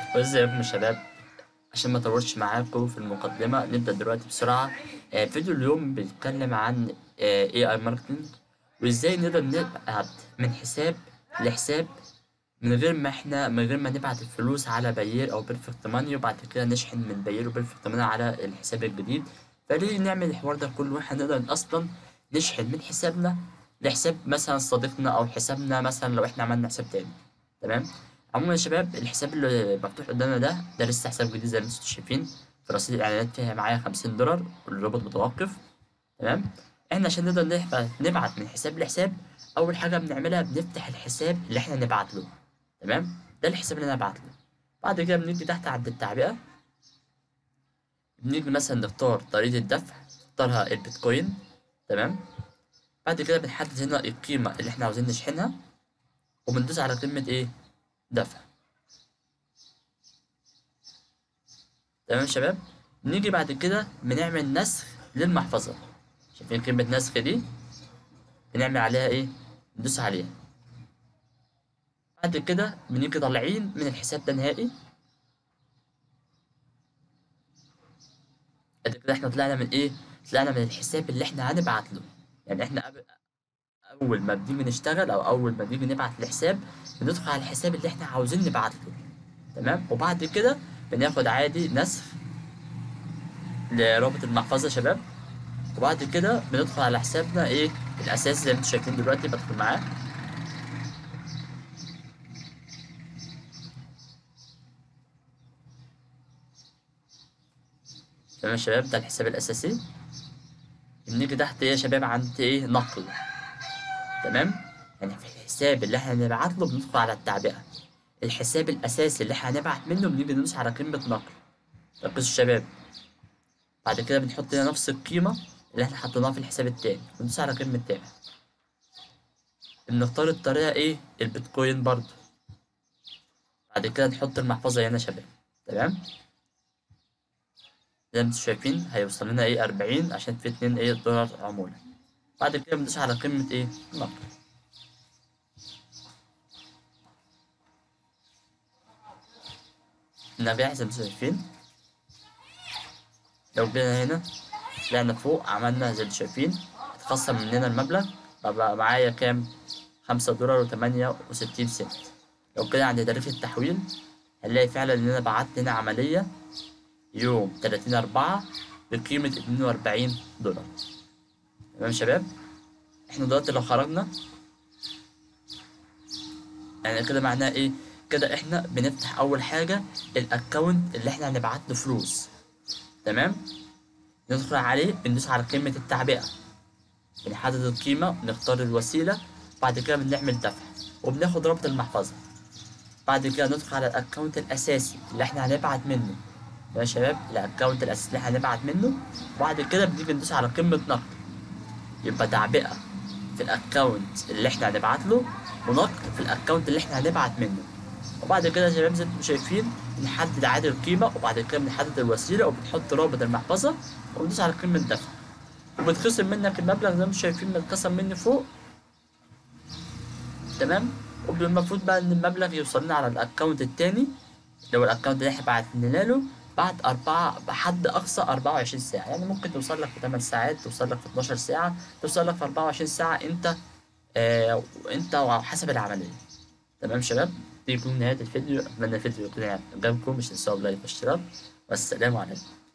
وازيكم يا شباب عشان ما اطولش معاكم في المقدمة نبدأ دلوقتي بسرعة آه، فيديو اليوم بيتكلم عن آه، AI ماركتنج وازاي نقدر نبعت من حساب لحساب من غير ما احنا من غير ما نبعت الفلوس على باير او بيرفكت ماني وبعد كده نشحن من باير وبيرفكت ماني على الحساب الجديد فليه نعمل الحوار ده كله واحنا نقدر اصلا نشحن من حسابنا لحساب مثلا صديقنا او حسابنا مثلا لو احنا عملنا حساب تاني تمام عموما يا شباب الحساب اللي مفتوح قدامنا ده ده لسه حساب جديد زي ما انتم شايفين في رصيد الاعلانات فيها معايا 50 دولار والرابط متوقف تمام احنا عشان نقدر نبعت نبعت من حساب لحساب اول حاجه بنعملها بنفتح الحساب اللي احنا نبعت له تمام ده الحساب اللي انا هبعت له بعد كده بنيجي تحت عند التعبئه بنيجي مثلا نختار طريقه الدفع نختارها البيتكوين تمام بعد كده بنحدد هنا القيمه اللي احنا عاوزين نشحنها وبندوس على كلمه ايه دفع تمام يا شباب نيجي بعد كده بنعمل نسخ للمحفظة شايفين كلمة نسخ دي بنعمل عليها ايه ندوس عليها بعد كده بنيجي طالعين من الحساب ده نهائي بعد كده احنا طلعنا من ايه طلعنا من الحساب اللي احنا هنبعت له يعني احنا قبل اول ما بنيجي نشتغل او اول ما بنيجي نبعت لحساب بندخل على الحساب اللي احنا عاوزين نبعت له تمام وبعد كده بناخد عادي نسخ لرابط المحفظة يا شباب وبعد كده بندخل على حسابنا ايه الاساسي زي ما انتم شايفين دلوقتي بدخل معاه تمام يا شباب ده الحساب الاساسي بنيجي تحت ايه يا شباب عند ايه نقل تمام يعني في الحساب اللي احنا نبعت له بندخل على التعبئة الحساب الأساسي اللي احنا هنبعت منه بنيجي ندوس على كلمة نقل ركزوا الشباب بعد كده بنحط هنا نفس القيمة اللي احنا حطيناها في الحساب التاني وندوس على كلمة تابع بنختار الطريقة ايه البيتكوين برضو بعد كده نحط المحفظة هنا يا شباب تمام زي ما انتم شايفين هيوصل لنا ايه أربعين عشان في اتنين ايه دولار عمولة بعد كده بندوس على قيمة ايه نقل النبيع زي ما انتم شايفين لو جينا هنا طلعنا فوق عملنا زي اللي شايفين اتخصم مننا المبلغ بقى معايا كام خمسة دولار وتمانية وستين سنت لو كده عند تاريخ التحويل هنلاقي فعلا ان انا بعت هنا عملية يوم تلاتين أربعة بقيمة اتنين وأربعين دولار تمام يا شباب احنا دلوقتي لو خرجنا يعني كده معناه ايه كده احنا بنفتح اول حاجة الاكونت اللي احنا هنبعت له فلوس تمام ندخل عليه بندوس على قيمة التعبئة بنحدد القيمة ونختار الوسيلة بعد كده بنعمل دفع وبناخد رابط المحفظة بعد كده ندخل على الاكونت الاساسي اللي احنا هنبعت منه يا شباب الاكونت الاساسي اللي احنا هنبعت منه وبعد كده بنيجي ندوس على قيمة نقد يبقى تعبئة في الاكونت اللي احنا هنبعت له ونقد في الاكونت اللي احنا هنبعت منه وبعد كده يا شباب زي ما انتم شايفين بنحدد عادي القيمة وبعد كده بنحدد الوسيلة وبنحط رابط المحفظة وبندوس على قيمة دفع وبتخصم منك المبلغ زي ما انتم شايفين متقسم مني فوق تمام والمفروض بقى ان المبلغ يوصل لنا على الاكونت التاني اللي هو الاكونت اللي احنا بعتنا له بعد أربعة بحد أقصى أربعة وعشرين ساعة يعني ممكن توصل لك في تمن ساعات توصل لك في اتناشر ساعة توصل لك في أربعة وعشرين ساعة أنت آه أنت وحسب العملية تمام شباب دي يكون نهاية الفيديو أتمنى الفيديو يكون عجبكم مش تنسوا اللايك والاشتراك والسلام عليكم